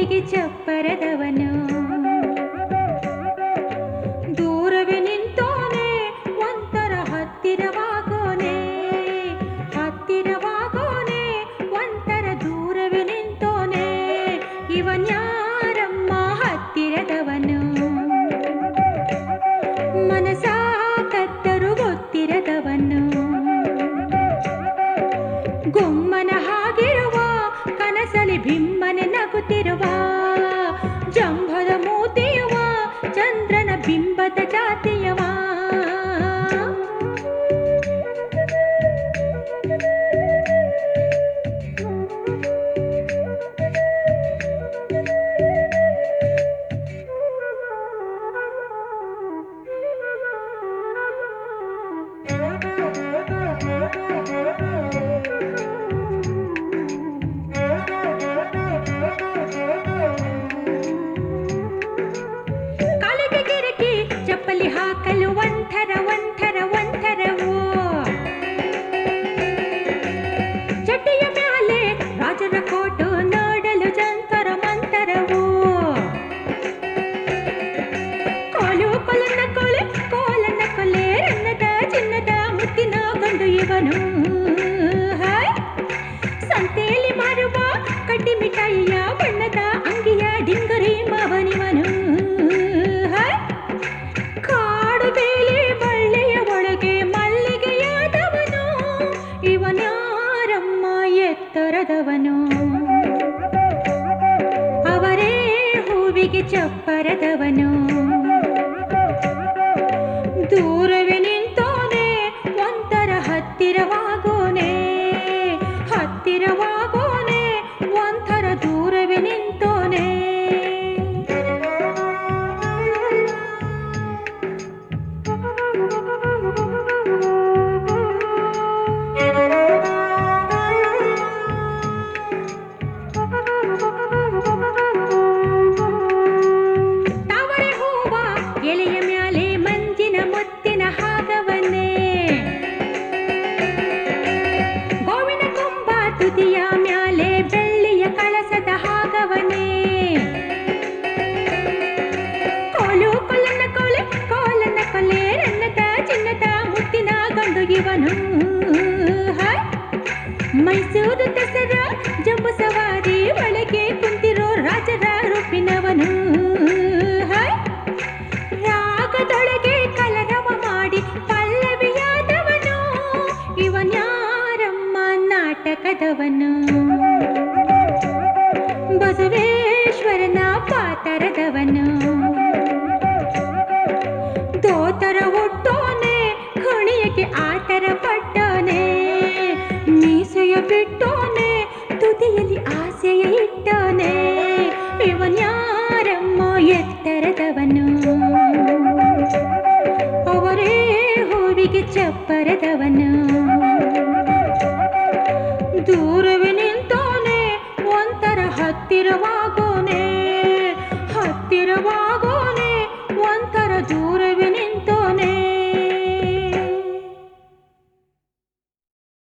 ಹೂವಿಗೆ ಚಪ್ಪರದವನು ದೂರವೇ ನಿಂತೋನೆ ಒಂಥರ ಹತ್ತಿರವಾಗೋನೆ ಹತ್ತಿರವಾಗೋನೆ ಒಂಥರ ದೂರವೇ ನಿಂತೋನೆ ಇವನ್ಯಾರಮ್ಮ ಹತ್ತಿರದವನು ಮನಸ ಕತ್ತರು ಗೊತ್ತಿರದವನು ಗೊಮ್ಮನ ಹಾಗಿರುವ ಕನಸಲಿ ಬಿಮ್ಮನೆ ನಗುತ್ತಿರುವ ಜಂಭದ ಮೂತಿಯವ ಚಂದ್ರನ ಬಿಂಬದ ಜಾತಿಯವ ಕಾಲಿಗೆ ಗಿರಕಿ ಚಪ್ಪಲಿ ಹಾಕಲು ಒಂಥರ ಒಂಥರ ಒಂಥರವು ಚಡ್ಡಿಯ ಮ್ಯಾಲೆ ರಾಜರ ಕೋಟು ನೋಡಲು ಜಂತರ ಮಂತರವು ಕೋಲು ಕೊಲನ್ನ ಕೊಲೆ ಕೋಲನ್ನ ಕೊಲೆ ರನ್ನದ ಚಿನ್ನದ ಮುತ್ತಿನ ಗಂಡು ಇವನು ಹಾಯ್ ಸಂತೆಯಲ್ಲಿ ಮಾರುವ ಕಡ್ಡಿ ಮಿಠಾಯಿಯ ಬಣ್ಣದ ಅಂಗಿಯ ಡಿಂಗರಿ ಮಾವನಿವನು ಹಾಯ್ ಕಾಡು ಬೇಲಿ ಬಳ್ಳಿಯ ಒಳಗೆ ಮಲ್ಲಿಗೆಯಾದವನು ಇವನ್ಯಾರಮ್ಮ ಎತ್ತರದವನು ಅವರೇ ಹೂವಿಗೆ ಚಪ್ಪರದವನು ದೂರವೇ ನಿಂತೋನೆ ಒಂಥರ ಹತ್ತಿರವಾಗೋನೆ ಹತ್ತಿರವಾಗೋನೆ ಒಂಥರ ದೂರವೇ ನಿಂತೋನೆ ತಾವರೆ ಹೂವ ಎಲೆಯ ಮ್ಯಾಲೆ ಮಂಜಿನ ಮುತ್ತಿನ ಹಾಗವನ್ನೇ ಗೋವಿನ ಕೊಂಬ ತುದಿಯ ಮ್ಯಾಲೆ ಬೆಳ್ಳಿಯ ಕಳಸದ ಹಾಗವನೇ ಕೋಲು ಕೊಲ್ಲನ ಕೊಲೆ ಕೋಲನ ಕೊಲೆ ರನ್ನದ ಚಿನ್ನದ ಮುತ್ತಿನ ಗಂಡು ಇವನು ಹಾಯ್ ಮೈಸೂರು ದಸರಾ ಜಂಬು ಸವಾರಿ ಒಳಗೆ ಕುಂತಿರೋ ರಾಜರ ರೂಪಿನವನು ಹಾಯ್ ರಾಗದೊಳಗೆ ಕಲರವ ಮಾಡಿ ಪಲ್ಲವಿಯಾದವನು ಇವನ್ಯಾರಮ್ಮ ನಾಟಕದವನು ಬಸವೇಶ್ವರನ ಪಾತರದವನು ದೋತರ ಹುಟ್ಟೋನೆ ಕುಣಿಯಕ್ಕೆ ಆತರ ಪಟ್ಟೋನೆ ಮೀಸೆಯ ಬಿಟ್ಟೋನೆ ತುದಿಯಲ್ಲಿ ಆಸೆಯ ಇಟ್ಟೋನೆ ಇವನ್ಯಾರಮ್ಮ ಎತ್ತರದವನು ಅವರೇ ಹೂವಿಗೆ ಚಪ್ಪರದವನು ದೂರವೇ ನಿಂತೋನೆ ಒಂಥರ ಹತ್ತಿರವಾಗೋನೆ ಹತ್ತಿರವಾ